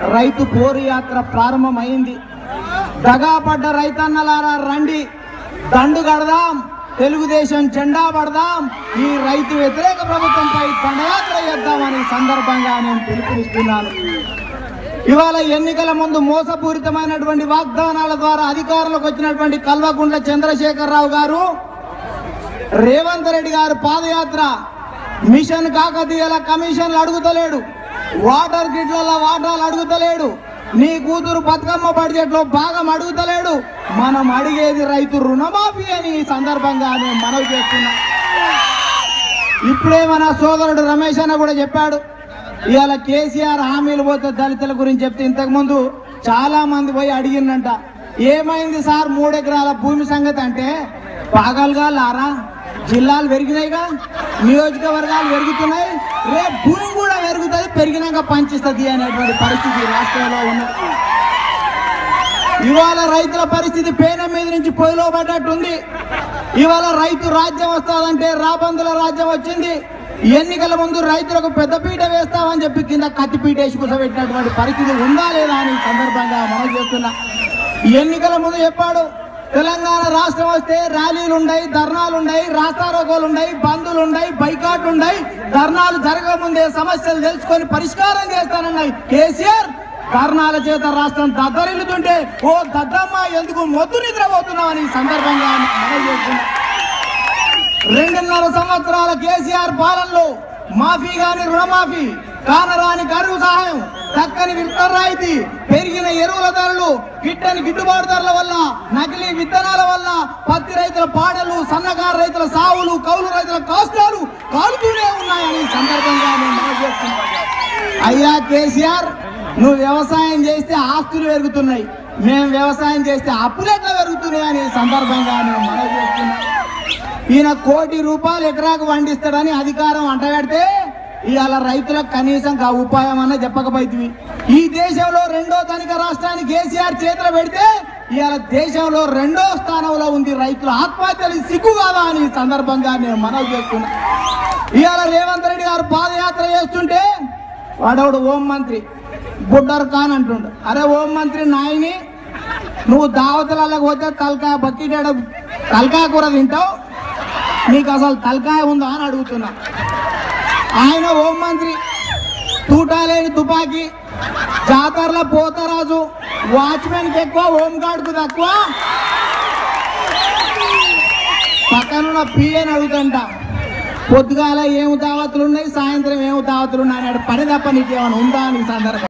రైతు పోరు యాత్ర ప్రారంభమైంది దగాపడ్డ రైతన్నలారా రండి దండు కడదాం తెలుగుదేశం జెండా పడదాం ఈ రైతు వ్యతిరేక ప్రభుత్వంపై దండయాత్ర చేద్దామని సందర్భంగా నేను పిలుపునిస్తున్నాను ఇవాళ ఎన్నికల ముందు మోసపూరితమైనటువంటి వాగ్దానాల ద్వారా అధికారంలోకి వచ్చినటువంటి కల్వకుంట్ల చంద్రశేఖరరావు గారు రేవంత్ రెడ్డి గారు పాదయాత్ర మిషన్ కాకతీయల కమిషన్లు అడుగుతలేడు వాటర్ గిట్లలో వాటాలు అడుగుతలేడు నీ కూతురు బతుకమ్మ బడ్జెట్లో భాగం అడుగుతలేడు మనం అడిగేది రైతు రుణమాఫీ అని ఈ సందర్భంగా నేను మనవి చేస్తున్నా ఇప్పుడే మన సోదరుడు రమేష్ అన్న కూడా చెప్పాడు ఇవాళ కేసీఆర్ హామీలు పోతే దళితుల గురించి చెప్తే ఇంతకు ముందు చాలా మంది పోయి అడిగిందంట ఏమైంది సార్ మూడెకరాల భూమి సంగతి అంటే పాగలుగా లారా జిల్లాలు పెరిగినాయిగా నియోజకవర్గాలు పెరుగుతున్నాయి రేపు భూమి కూడా పెరుగుతుంది పెరిగినాక పంచిస్తుంది అనేటువంటి పరిస్థితి రాష్ట్రంలో ఉన్నది ఇవాళ రైతుల పరిస్థితి పేన మీద నుంచి పొయ్యిలో పడ్డట్టుంది ఇవాళ రైతు రాజ్యం వస్తాదంటే రాబందుల రాజ్యం వచ్చింది ఎన్నికల ముందు రైతులకు పెద్దపీట వేస్తామని చెప్పి కింద కత్తిపీట వేసి కూర్చోబెట్టినటువంటి పరిస్థితి ఉందా లేదా అని ఈ సందర్భంగా మనం చేస్తున్నా ఎన్నికల ముందు చెప్పాడు తెలంగాణ రాష్ట్రం వస్తే ర్యాలీలు ఉన్నాయి ధర్నాలు ఉన్నాయి రాస్తారోకోలు ఉన్నాయి బంధులు ఉన్నాయి బైకాట్లు ఉన్నాయి ధర్నాలు జరగకముందే సమస్యలు తెలుసుకొని పరిష్కారం చేస్తానన్నాయి కేసీఆర్ ధర్నాల చేత రాష్ట్రం దద్దరిల్లుతుంటే ఓ దద్దమ్మ ఎందుకు మొద్దు నిద్రపోతున్నామని ఈ సందర్భంగా మనం చేస్తున్నాం రెండున్నర సంవత్సరాల కేసీఆర్ పాలనలో మాఫీ గాని రుణమాఫీ కానరాని కరువు సహాయం దక్కని విత్తన రాయితీ పెరిగిన ఎరువుల ధరలు గిట్టని గిట్టుబాటు ధరల వల్ల నకిలీ విత్తనాల వల్ల పత్తి రైతుల పాడలు సన్నకారు రైతుల సావులు కౌలు రైతుల కష్టాలు కాలుతూనే ఉన్నాయని ఈ సందర్భంగా నేను మనవి చేస్తున్నాను. అయ్యా కేసీఆర్ నువ్వు వ్యవసాయం చేస్తే ఆస్తులు పెరుగుతున్నాయి మేము వ్యవసాయం చేస్తే అప్పులు ఎట్లా పెరుగుతున్నాయి అని ఈ సందర్భంగా నేను మనవి చేస్తున్నా ఈయన కోటి రూపాయలు ఎకరాకు వండిస్తాడని అధికారం అంటగడితే ఇవాళ రైతులకు కనీసం ఆ ఉపాయం అన్న చెప్పకపోయింది ఈ దేశంలో రెండో ధనిక రాష్ట్రానికి కేసీఆర్ చేతులు పెడితే ఇవాళ దేశంలో రెండో స్థానంలో ఉంది రైతుల ఆత్మహత్యలు సిగ్గు కాదా అని ఈ సందర్భంగా నేను మనవి చేస్తున్నా ఇవాళ రేవంత్ రెడ్డి గారు పాదయాత్ర చేస్తుంటే వాడవుడు హోం మంత్రి బుడ్డర్ ఖాన్ అంటుండు అరే హోం మంత్రి నాయని నువ్వు దావతలకు పోతే తలకాయ బక్కిటాడ తలకాయ కూర తింటావు నీకు అసలు తలకాయ ఉందా అని అడుగుతున్నా ఆయన హోం మంత్రి తూటాలేని తుపాకీ జాతరల పోతరాజు వాచ్మెన్కి ఎక్కువ హోం గార్డ్కు తక్కువ పక్కనున్న పిఏని అడుగుతుంట పొద్దుగాల ఏమి దావతులు ఉన్నాయి సాయంత్రం ఏమి దావతులు ఉన్నాయి అన్నాడు పని తప్ప నీకేమైనా ఉందా అని ఈ సందర్భం